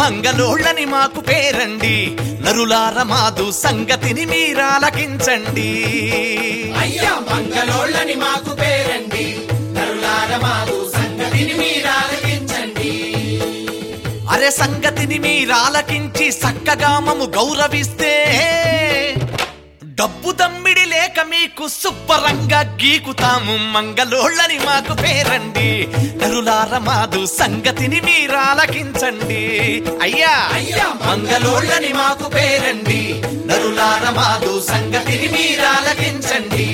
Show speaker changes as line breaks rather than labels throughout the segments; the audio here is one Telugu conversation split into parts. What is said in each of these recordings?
మంగళోళ్ళని మాకు పేరండి నరులార మాదు సంగతిని మీరాలకించండి
అయ్యా మంగళోళ్ళని మాకు పేరండి నరులార మాకు సంగతిని మీరాలకించండి
అరే సంగతిని మీరాలకించి సక్కగా మము గౌరవిస్తే డబ్బు దమ్మిడి లేక మీకు శుభ్రంగా గీకుతాము మంగళోళ్ళని మాకు పేరండి నరులార మాదు సంగతిని మీరాలకించండి అయ్యా
అయ్యా మంగళోళ్ళని మాకు పేరండి నరులార మాకు సంగతిని మీరాలకించండి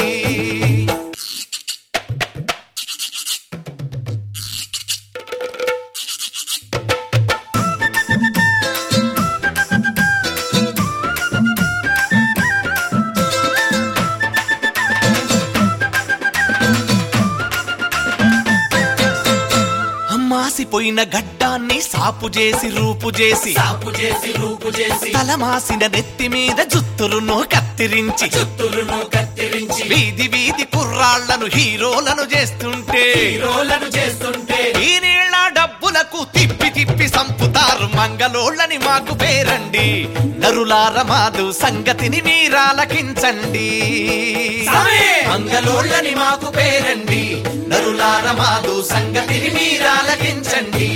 మాసిపోయిన గడ్డాన్ని సాపు చేసి రూపు చేసి
సాపు చేసి రూపు చేసి
తలమాసిన నెత్తి మీద జుత్తురును కత్తిరించి
చుత్తులను కత్తిరించి
వీధి వీధి కుర్రాళ్లను హీరోలను చేస్తుంటే
హీరోలను చేస్తుంటే
ఈ నీళ్ళ డబ్బులకు తిప్పి తిప్పి సంపుతారు మంగళోళ్ళని మాకు పేరండి నరులార మాదు సంగతిని మీరాలకించండి
సమే! మంగళోళ్ళని మాకు పేరండి నరులార మాకు సంగతిని మీరాలకించండి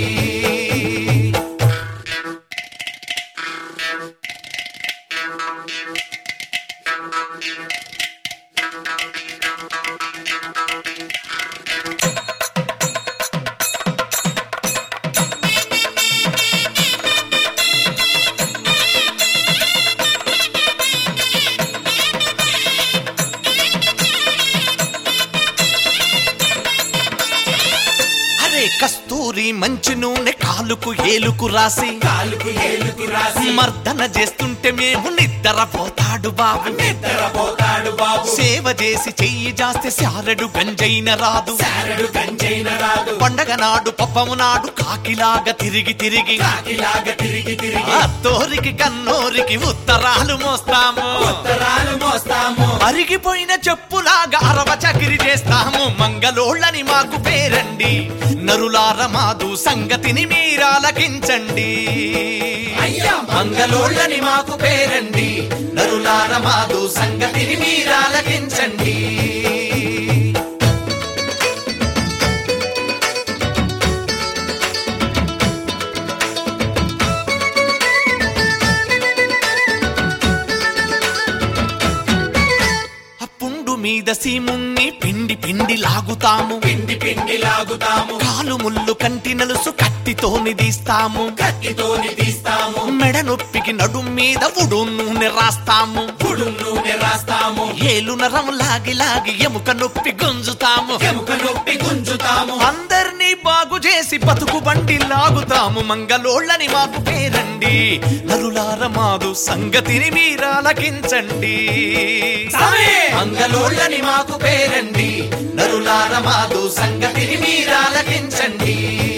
అరే కస్తూరి మంచి నూనె కాలుకు ఏలుకు రాసి
కాలుకు ఏలుకు రాసి
మర్దన చేస్తుంటే మేము నిద్రపోతాడు బాబు
నిద్రపోతాడు బాబు
సేవ చేసి చెయ్యి జాస్తే శారడు గంజైన రాదు
సారడు కంచైన రాదు
పండగ నాడు పప్పము నాడు కాకిలాగా తిరిగి తిరిగి
కాకిలాగా తిరిగి తిరిగి
అత్తోరికి కన్నోరికి ఉత్తరాలు మోస్తాము
ఉత్తరాలు మోస్తాము
అరిగిపోయిన చెప్పులాగా అరవ చకిరి చేస్తాము మంగళోళ్ళని మాకు పేరండి నరులార మాదు సంగతిని మీరాలకించండి
అయ్యా మంగళోళ్ళని మాకు పేరండి నరులార మాకు సంగతిని మీరాలకించండి
ఆ పుండు మీద సీమున్ని పిండి పిండి లాగుతాము
పిండి పిండి లాగుతాము
కాలు ముళ్ళు కంటి నలుసు కత్తితోని తీస్తాము
కత్తితోని తీస్తాము
మెడ నొప్పికి నడుం మీద ఉడు నూనె రాస్తాము
పుడు నూనె రాస్తాము
ఏలు నరం లాగి లాగి ఎముక నొప్పి గుంజుతాము
ఎముక నొప్పి గుంజుతాము
అందరినీ బాగు చేసి బతుకు బండి లాగుతాము మంగళోళ్ళని మాకు పేరండి నరులార మాదు సంగతిని మీరాలకించండి
సమే! మంగళోళ్ళని మాకు పేరండి నరులార మాకు సంగతిని మీరాలకించండి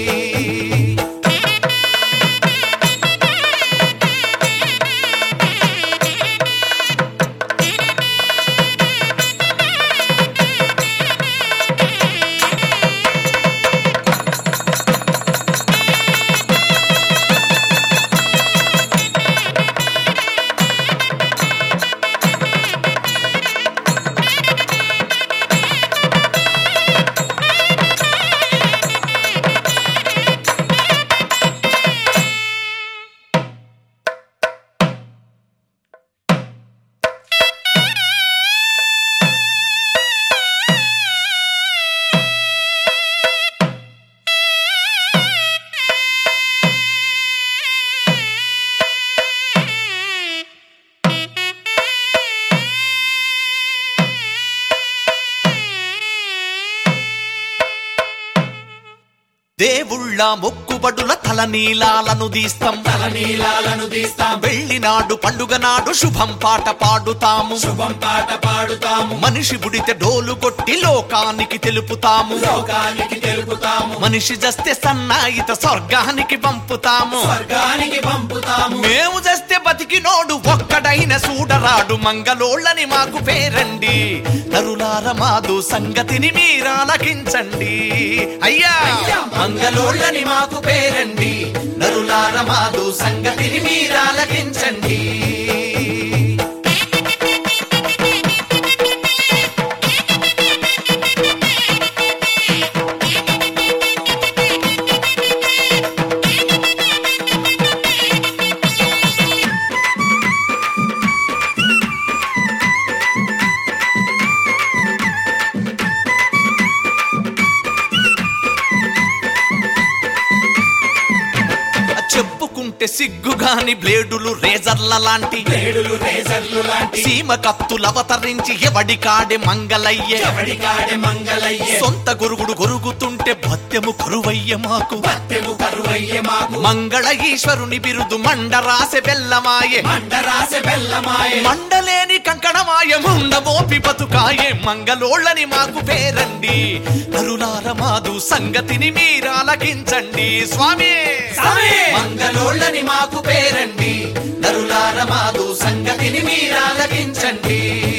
దేవుళ్ళ మొక్కుబడుల తల నీలాలను దీస్తాం
తలనీలాలను తీస్తాం
వెళ్ళినాడు పండుగ నాడు శుభం పాట పాడుతాము
శుభం పాట పాడుతాము
మనిషి బుడితే డోలు కొట్టి లోకానికి తెలుపుతాము
లోకానికి తెలుపుతాము
మనిషి జస్తే సన్నాయిత స్వర్గానికి పంపుతాము
స్వర్గానికి పంపుతాము
మేము జస్తే బతికినోడు ఒక్కడైన సూడరాడు మంగళోళ్ళని మాకు పేరండి నరులార మాదు సంగతిని మీరాలకించండి అయ్యా
అయ్యా
మంగళోళ్ళని మాకు పేరండి నరులార మాదు సంగతిని మీరాలకించండి చెప్పుకుంటే సిగ్గుగాని బ్లేడులు రేజర్ల లాంటి
నేడులు రేజర్లు లాంటి
సీమ కత్తులు అవతరించి ఎవడి కాడే మంగళయ్యే
ఎవడికాడే మంగళయ్యే
సొంత గురుగుడు గొరుగుతుంటే భత్యము కరువయ్య మాకు
పత్తెము కరువయ్యే మాకు
మంగళ ఈశ్వరుని బిరుదు మండరాసె బెల్లమాయే
మండరాసె బెల్లమాయే
మండలేని కంకణమాయ ముండమోపి బతుకాయే మంగళోళ్ళని మాకు పేరండి కరుణార మాదు సంగతిని మీరాలకించండి స్వామి
స్వామి!
మంగళోళ్ళని మాకు పేరండి నరులార మాదు సంగతిని మీరాలకించండి